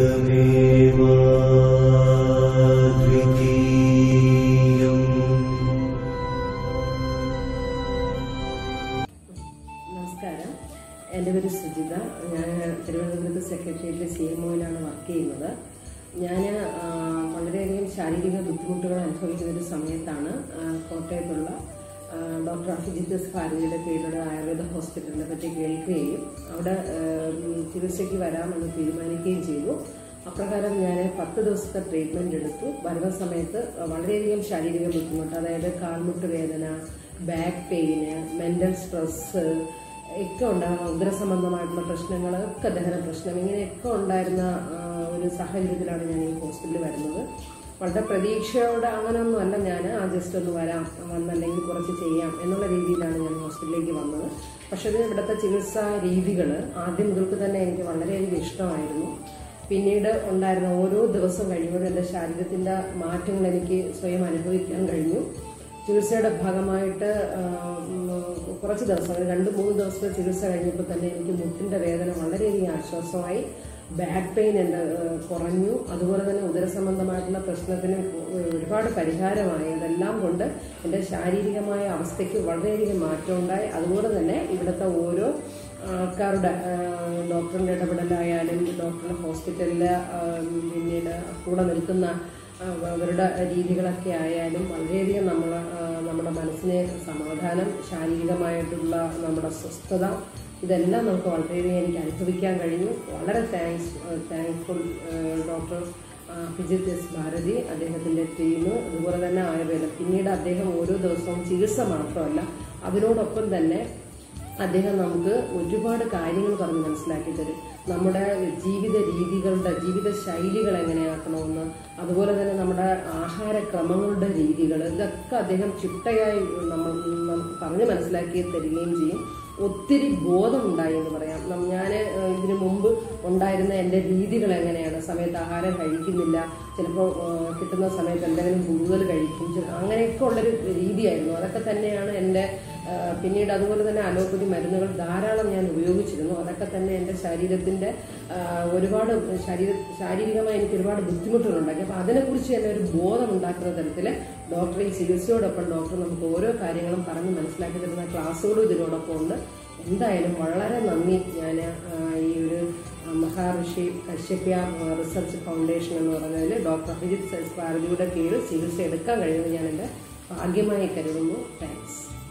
एकमेवाद्वितीयम् നമസ്കാരം എൻ്റെ പേര് സുജിത ഞാൻ തിരുവനന്തപുരത്ത് സെക്രട്ടേറിയറ്റിലെ സി എം ഒയിലാണ് വർക്ക് ചെയ്യുന്നത് ഞാൻ ആ, വളരെയധികം ശാരീരിക ബുദ്ധിമുട്ടുകൾ അനുഭവിക്കുന്ന ഒരു സമയത്താണ് ആ, കോട്ടയത്തുള്ള ആ, ഡോക്ടർ അഭിജിത്ത് എസ് ഭാരതിയുടെ പേരിലുള്ള ആയുർവേദ ഹോസ്പിറ്റലിനെ പറ്റി കേൾക്കുകയും അവിടെ ആ, ഉം, ചികിത്സയ്ക്ക് വരാമെന്ന് തീരുമാനിക്കുകയും ചെയ്തു അപ്രകാരം ഞാൻ പത്ത് ദിവസത്തെ ട്രീറ്റ്മെന്റ് എടുത്തു വരുന്ന സമയത്ത് വളരെയധികം ശാരീരിക ബുദ്ധിമുട്ട് അതായത് കാൽമുട്ട് വേദന ബാക്ക് പെയിന് മെന്റൽ സ്ട്രെസ് ഒക്കെ ഉണ്ടാകുന്ന ഉദരസംബന്ധമായിട്ടുള്ള പ്രശ്നങ്ങൾ ഒക്കെ ദഹന പ്രശ്നം ഇങ്ങനെയൊക്കെ ഉണ്ടായിരുന്ന ആ, ഒരു സാഹചര്യത്തിലാണ് ഞാൻ ഈ ഹോസ്പിറ്റലിൽ വരുന്നത് വളരെ പ്രതീക്ഷയോടെ അങ്ങനെയൊന്നും അല്ല ഞാൻ ആ ജസ്റ്റ് ഒന്ന് വരാം വന്നല്ലെങ്കിൽ കുറച്ച് ചെയ്യാം എന്നുള്ള രീതിയിലാണ് ഞാൻ ഹോസ്പിറ്റലിലേക്ക് വന്നത് പക്ഷേ ഇത് ഇവിടുത്തെ ചികിത്സാ രീതികൾ ആദ്യം മുതൽക്ക് തന്നെ എനിക്ക് വളരെയധികം ഇഷ്ടമായിരുന്നു പിന്നീട് ഉണ്ടായിരുന്ന ഓരോ ദിവസം കഴിയുമ്പോഴും എൻ്റെ ശരീരത്തിൻ്റെ മാറ്റങ്ങൾ എനിക്ക് സ്വയം അനുഭവിക്കാൻ കഴിഞ്ഞു ചികിത്സയുടെ ഭാഗമായിട്ട് ആ, ഉം, കുറച്ച് ദിവസം രണ്ട് മൂന്ന് ദിവസത്തെ ചികിത്സ കഴിഞ്ഞപ്പോൾ തന്നെ എനിക്ക് മുട്ടിൻ്റെ വേദന വളരെയധികം ആശ്വാസമായി ബാക്ക് പെയിൻ എൻ്റെ ആ, കുറഞ്ഞു അതുപോലെ തന്നെ ഉദരസംബന്ധമായിട്ടുള്ള പ്രശ്നത്തിന് ഒരുപാട് പരിഹാരമായി അതെല്ലാം കൊണ്ട് എൻ്റെ ശാരീരികമായ അവസ്ഥയ്ക്ക് വളരെയധികം മാറ്റമുണ്ടായി അതുപോലെ തന്നെ ഇവിടുത്തെ ഓരോ ആൾക്കാരുടെ ആ, ഡോക്ടറിന്റെ ഇടപെടലായാലും ഡോക്ടറുടെ ഹോസ്പിറ്റലിൽ പിന്നീട് കൂടെ നിൽക്കുന്ന ആ, അവരുടെ രീതികളൊക്കെ ആയാലും വളരെയധികം നമ്മൾ നമ്മുടെ മനസ്സിനെ സമാധാനം ശാരീരികമായിട്ടുള്ള നമ്മുടെ സ്വസ്ഥത ഇതെല്ലാം നമുക്ക് വളരെയധികം എനിക്ക് അനുഭവിക്കാൻ കഴിഞ്ഞു വളരെ thanks thankful doctor Abhijith S Bharathi അദ്ദേഹത്തിന്റെ ടീം അതുപോലെ തന്നെ ആയുർവേദം പിന്നീട് അദ്ദേഹം ഓരോ ദിവസവും ചികിത്സ മാത്രമല്ല അതിനോടൊപ്പം തന്നെ അദ്ദേഹം നമുക്ക് ഒരുപാട് കാര്യങ്ങൾ പറഞ്ഞ് മനസ്സിലാക്കി തരും നമ്മുടെ ജീവിത രീതികളുടെ ജീവിത ശൈലികൾ എങ്ങനെയാക്കണമെന്ന് അതുപോലെ തന്നെ നമ്മുടെ ആഹാരക്രമങ്ങളുടെ രീതികൾ ഇതൊക്കെ അദ്ദേഹം ചിട്ടയായി നമ്മൾ നമുക്ക് പറഞ്ഞ് മനസ്സിലാക്കി തരികയും ചെയ്യും ഒത്തിരി ബോധമുണ്ടായി എന്ന് പറയാം ഞാൻ ഇതിനു മുമ്പ് ഉണ്ടായിരുന്ന എൻ്റെ രീതികൾ എങ്ങനെയാണ് സമയത്ത് ആഹാരം കഴിക്കുന്നില്ല ചിലപ്പോൾ കിട്ടുന്ന സമയത്ത് എന്തെങ്കിലും കൂടുതൽ കഴിക്കും ചില- അങ്ങനെയൊക്കെ ഉള്ളൊരു രീതിയായിരുന്നു അതൊക്കെ തന്നെയാണ് എൻ്റെ ആ, പിന്നീട് അതുപോലെ തന്നെ അലോപ്പതി മരുന്നുകൾ ധാരാളം ഞാൻ ഉപയോഗിച്ചിരുന്നു അതൊക്കെ തന്നെ എൻ്റെ ശരീരത്തിൻ്റെ ആ, ഒരുപാട് ശരീര ശാരീരികമായി എനിക്ക് ഒരുപാട് ബുദ്ധിമുട്ടുകളുണ്ടാക്കി അപ്പോൾ അതിനെക്കുറിച്ച് തന്നെ ഒരു ബോധം ഉണ്ടാക്കുന്ന തരത്തിൽ ഡോക്ടർ ഈ ചികിത്സയോടൊപ്പം ഡോക്ടർ നമുക്ക് ഓരോ കാര്യങ്ങളും പറഞ്ഞ് മനസ്സിലാക്കി തരുന്ന ക്ലാസ്സുകളും ഇതിനോടൊപ്പം ഉണ്ട് എന്തായാലും വളരെ നന്ദി ഞാൻ ഈ ഒരു ആ, മഹാഋഷി കശ്യപ്യ ആ, റിസർച്ച് ഫൗണ്ടേഷൻ എന്ന് പറയുന്നതിൽ ഡോക്ടർ അഭിജിത് സെൽസ് ഭാരതിയുടെ കീഴിൽ ചികിത്സ എടുക്കാൻ കഴിയുന്നത് ഞാൻ എൻ്റെ ഭാഗ്യമായി കരുതുന്നു താങ്ക്സ്